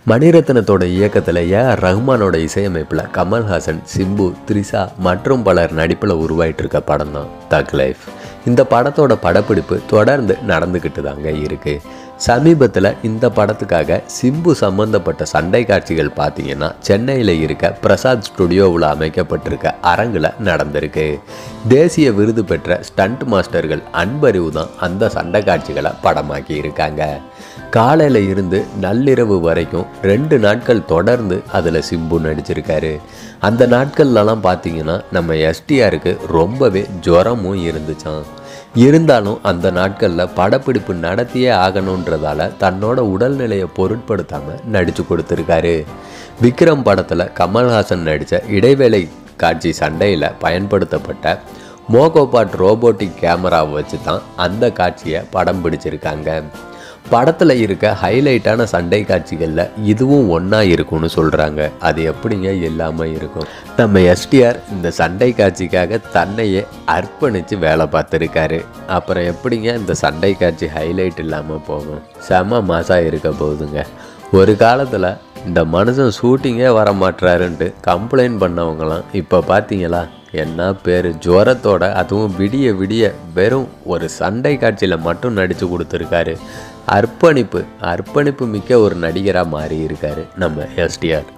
மணிரத்னத்தோட இயக்கத்தில் A R ரஹ்மானோட இசையமைப்பில் கமல்ஹாசன் சிம்பு த்ரிஷா மற்றும் பலர் நடிப்பில் உருவாயிட்டு இருக்க படம் தான் தக் லைஃப் இந்த படத்தோட படப்பிடிப்பு தொடர்ந்து நடந்துக்கிட்டு தாங்க இருக்கு சமீபத்தில் இந்த படத்துக்காக சிம்பு சம்பந்தப்பட்ட சண்டை காட்சிகள் பார்த்தீங்கன்னா சென்னையில் இருக்க பிரசாத் ஸ்டுடியோவில் அமைக்கப்பட்டிருக்க அரங்கில் நடந்திருக்கு தேசிய விருது பெற்ற ஸ்டண்ட் மாஸ்டர்கள் அன்பறிவு தான் அந்த சண்டை காட்சிகளை படமாக்கி இருக்காங்க காலையில் இருந்து நள்ளிரவு வரைக்கும் ரெண்டு நாட்கள் தொடர்ந்து அதில் சிம்பு நடிச்சிருக்காரு அந்த நாட்கள்லலாம் பார்த்தீங்கன்னா நம்ம எஸ்டிஆருக்கு ரொம்பவே ஜுரமும் இருந்துச்சான் இருந்தாலும் அந்த நாட்களில் படப்பிடிப்பு நடத்தியே ஆகணுன்றதால தன்னோட உடல்நிலையை பொருட்படுத்தாமல் நடித்து கொடுத்துருக்காரு விக்ரம் படத்தில் கமல்ஹாசன் நடித்த இடைவேளை காட்சி சண்டையில் பயன்படுத்தப்பட்ட மோகோபாட் ரோபோட்டிக் கேமராவை வச்சு தான் அந்த காட்சியை படம் பிடிச்சிருக்காங்க படத்தில் இருக்க ஹைலைட்டான சண்டை காட்சிகளில் இதுவும் ஒன்றா இருக்கும்னு சொல்கிறாங்க அது எப்படிங்க இல்லாமல் இருக்கும் நம்ம எஸ்டிஆர் இந்த சண்டை காட்சிக்காக தன்னையே அர்ப்பணித்து வேலை பார்த்துருக்காரு அப்புறம் எப்படிங்க இந்த சண்டை காட்சி ஹைலைட் இல்லாமல் போகும் செம மாசாக இருக்க போகுதுங்க ஒரு காலத்தில் இந்த மனுஷன் ஷூட்டிங்கே வர மாட்டுறாருன்ட்டு கம்ப்ளைண்ட் பண்ணவங்களாம் இப்போ பார்த்தீங்களா என்ன பேர் ஜுவரத்தோட அதுவும் விடிய விடிய வெறும் ஒரு சண்டை காட்சியில் மட்டும் நடித்து கொடுத்துருக்காரு அர்ப்பணிப்பு அர்ப்பணிப்பு மிக்க ஒரு நடிகராக மாறி இருக்காரு நம்ம எஸ்டிஆர்